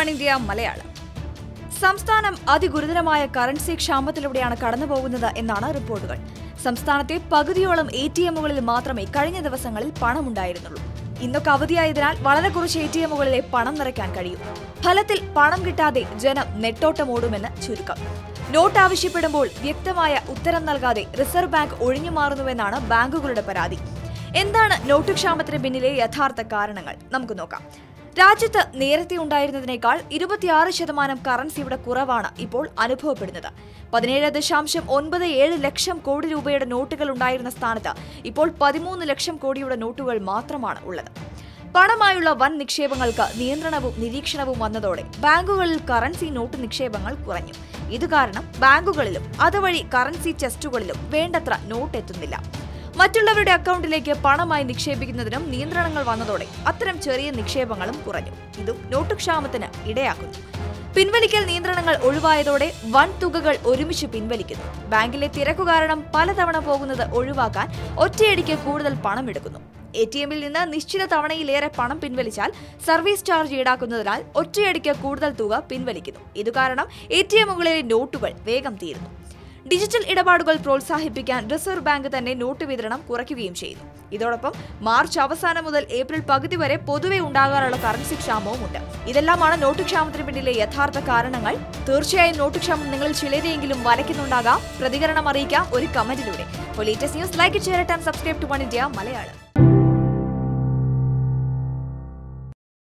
one India Malayalam സംസ്ഥാനം അതിഗുരുതരമായ currency ക്ഷാമത്തിലൂടെയാണ് കടന്നുപോകുന്നത് എന്നാണ് റിപ്പോർട്ടുകൾ സംസ്ഥാനത്തെ പകുതിയോളം എ ടി എമ്മുകളിൽ മാത്രമേ കഴിഞ്ഞ ദിവസങ്ങളിൽ പണമുണ്ടായിരുന്നുള്ളൂ ഇന്നൊക്കെ അവധിയായതിനാൽ വളരെ കുറച്ച് എ ടി എമ്മുകളിലെ പണം നിറയ്ക്കാൻ കഴിയും ഫലത്തിൽ പണം കിട്ടാതെ ജനം നെട്ടോട്ടമോടുമെന്ന് ചുരുക്കം നോട്ട് ആവശ്യപ്പെടുമ്പോൾ വ്യക്തമായ ഉത്തരം നൽകാതെ റിസർവ് ബാങ്ക് ഒഴിഞ്ഞു മാറുന്നുവെന്നാണ് ബാങ്കുകളുടെ പരാതി എന്താണ് നോട്ട് ക്ഷാമത്തിന് പിന്നിലെ യഥാർത്ഥ കാരണങ്ങൾ നമുക്ക് നോക്കാം രാജ്യത്ത് നേരത്തെ ഉണ്ടായിരുന്നതിനേക്കാൾ ഇരുപത്തിയാറ് ശതമാനം കറൻസിയുടെ കുറവാണ് ഇപ്പോൾ അനുഭവപ്പെടുന്നത് പതിനേഴ് ദശാംശം ഒൻപത് ഏഴ് ലക്ഷം കോടി രൂപയുടെ നോട്ടുകൾ ഉണ്ടായിരുന്ന സ്ഥാനത്ത് ഇപ്പോൾ പതിമൂന്ന് ലക്ഷം കോടിയുടെ നോട്ടുകൾ മാത്രമാണ് ഉള്ളത് പണമായുള്ള വൻ നിക്ഷേപങ്ങൾക്ക് നിയന്ത്രണവും നിരീക്ഷണവും വന്നതോടെ ബാങ്കുകളിൽ കറൻസി നോട്ട് നിക്ഷേപങ്ങൾ കുറഞ്ഞു ഇത് കാരണം ബാങ്കുകളിലും അതുവഴി കറൻസി ചെസ്റ്റുകളിലും വേണ്ടത്ര നോട്ട് എത്തുന്നില്ല മറ്റുള്ളവരുടെ അക്കൗണ്ടിലേക്ക് പണമായി നിക്ഷേപിക്കുന്നതിനും നിയന്ത്രണങ്ങൾ വന്നതോടെ അത്തരം ചെറിയ നിക്ഷേപങ്ങളും കുറഞ്ഞു ഇതും നോട്ട് ക്ഷാമത്തിന് ഇടയാക്കുന്നു പിൻവലിക്കൽ നിയന്ത്രണങ്ങൾ ഒഴിവായതോടെ വൻ തുകകൾ ഒരുമിച്ച് പിൻവലിക്കുന്നു ബാങ്കിലെ തിരക്കു കാരണം പലതവണ പോകുന്നത് ഒഴിവാക്കാൻ ഒറ്റയടിക്ക് കൂടുതൽ പണം എടുക്കുന്നു എ ടി എമ്മിൽ നിന്ന് നിശ്ചിത തവണയിലേറെ പണം പിൻവലിച്ചാൽ സർവീസ് ചാർജ് ഈടാക്കുന്നതിനാൽ ഒറ്റയടിക്ക് കൂടുതൽ തുക പിൻവലിക്കുന്നു ഇതുകാരണം എ ടി എമ്മുകളിലെ നോട്ടുകൾ വേഗം തീരുന്നു ഡിജിറ്റൽ ഇടപാടുകൾ പ്രോത്സാഹിപ്പിക്കാൻ റിസർവ് ബാങ്ക് തന്നെ നോട്ട് വിതരണം കുറയ്ക്കുകയും ചെയ്യുന്നു ഇതോടൊപ്പം മാർച്ച് അവസാനം മുതൽ ഏപ്രിൽ പകുതി വരെ പൊതുവെ ഉണ്ടാകാറുള്ള കറൻസി ക്ഷാമവും ഉണ്ട് ഇതെല്ലാമാണ് നോട്ട് ക്ഷാമത്തിന് പിന്നിലെ യഥാർത്ഥ കാരണങ്ങൾ തീർച്ചയായും നോട്ട് ക്ഷാമം നിങ്ങളിൽ ചിലരെയെങ്കിലും വലയ്ക്കുന്നുണ്ടാകാം പ്രതികരണം അറിയിക്കാം ഒരു കമന്റിലൂടെ latest news like share and subscribe to one India Malayalam